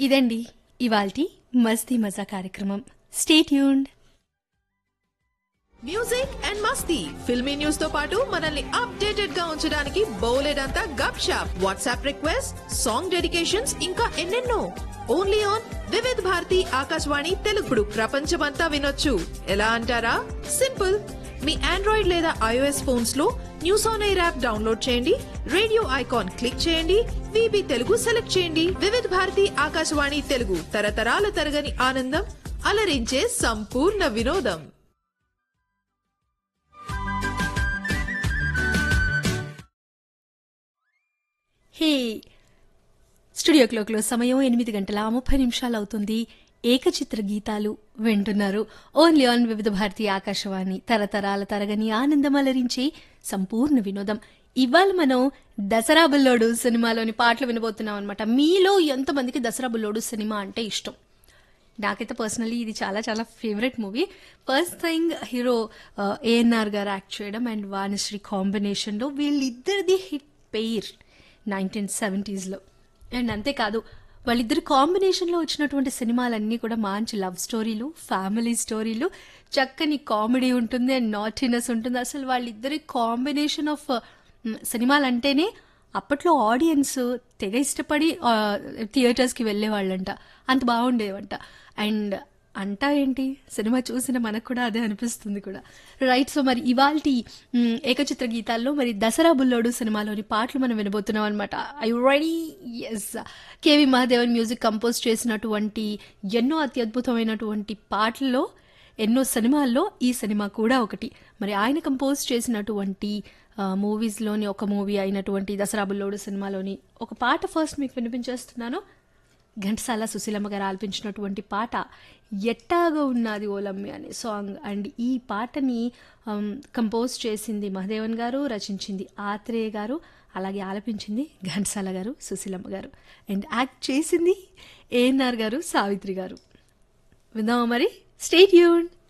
ఇదండి ఇవాల్టి మస్తీ మజా కార్యక్రమం స్టేట్ యూన్డ్ మ్యూజిక్ అండ్ మస్తీ ఫిల్మీ న్యూస్ తో పాటు మనల్ని అప్డేటెడ్ గా ఉంచడానికి బౌలెడంతా gupshup WhatsApp request song dedications ఇంకా ఎన్నెన్నో ఓన్లీ ఆన్ వివిధ్ భారతి ఆకాశవాణి తెలుగుడు ప్రపంచమంతా వినొచ్చు ఎలా అంటారా సింపుల్ మీ ఆండ్రాయిడ్ లేదా ఐఓఎస్ ఫోన్స్ లో news on air app download చేయండి రేడియో ఐకాన్ క్లిక్ చేయండి విబి తెలుగు సెలెక్ట్ చేయండి వివిధ్ భారతి ఆకాశవాణి తెలుగు తరతరాల తరగని ఆనందం అలరించే సంపూర్ణ వినోదం హే స్టూడియో క్లోక్లో సమయం ఎనిమిది గంటల ముప్పై నిమిషాలు అవుతుంది ఏకచిత్ర గీతాలు వింటున్నారు ఓన్లీ ఆన్ వివిధ భారతీయ ఆకాశవాణి తరతరాల తరగని ఆనందం అలరించి సంపూర్ణ వినోదం ఇవాళ మనం దసరా బుల్లోడు సినిమాలోని పాటలు వినబోతున్నాం అనమాట మీలో ఎంతమందికి దసరా బుల్లోడు సినిమా అంటే ఇష్టం నాకైతే పర్సనలీ ఇది చాలా చాలా favourite movie first thing hero ANR garu act చేయడం అండ్ వాణిశ్రీ కాంబినేషన్లో వీళ్ళిద్దరిది హిట్ పెయిర్ నైన్టీన్ సెవెంటీస్లో అండ్ అంతేకాదు వాళ్ళిద్దరి కాంబినేషన్లో వచ్చినటువంటి సినిమాలన్నీ కూడా మంచి లవ్ స్టోరీలు ఫ్యామిలీ స్టోరీలు చక్కని కామెడీ ఉంటుంది అండ్ నాటినెస్ ఉంటుంది అసలు వాళ్ళిద్దరి కాంబినేషన్ ఆఫ్ సినిమాలు అంటేనే అప్పట్లో ఆడియన్స్ తెగ ఇష్టపడి థియేటర్స్కి వెళ్ళేవాళ్ళంట అంత బాగుండేవంట అండ్ అంటా ఏంటి సినిమా చూసిన మనకు కూడా అదే అనిపిస్తుంది కూడా రైట్ సో మరి ఇవాళ ఏకచిత్ర గీతాల్లో మరి దసరా బుల్లోడు సినిమాలోని పాటలు మనం వినబోతున్నాం అనమాట ఐ ready S KV Mahadevan music compose చేసినటువంటి ఎన్నో అత్యద్భుతమైనటువంటి పాటల్లో ఎన్నో సినిమాల్లో ఈ సినిమా కూడా ఒకటి మరి ఆయన కంపోజ్ చేసినటువంటి మూవీస్లోని ఒక మూవీ అయినటువంటి దసరా బుల్లోడు సినిమాలోని ఒక పాట ఫస్ట్ మీకు వినిపించేస్తున్నాను ఘంటసాల సుశీలమ్మ గారు ఆలపించినటువంటి పాట ఎట్టాగా ఉన్నది ఓలమ్మి అనే సాంగ్ అండ్ ఈ పాటని కంపోజ్ చేసింది మహదేవన్ గారు రచించింది ఆత్రేయ గారు అలాగే ఆలపించింది ఘంటసాల గారు సుశీలమ్మ గారు అండ్ యాక్ట్ చేసింది ఏఎన్ఆర్ గారు సావిత్రి గారు విందామా మరి స్టేట్ యూన్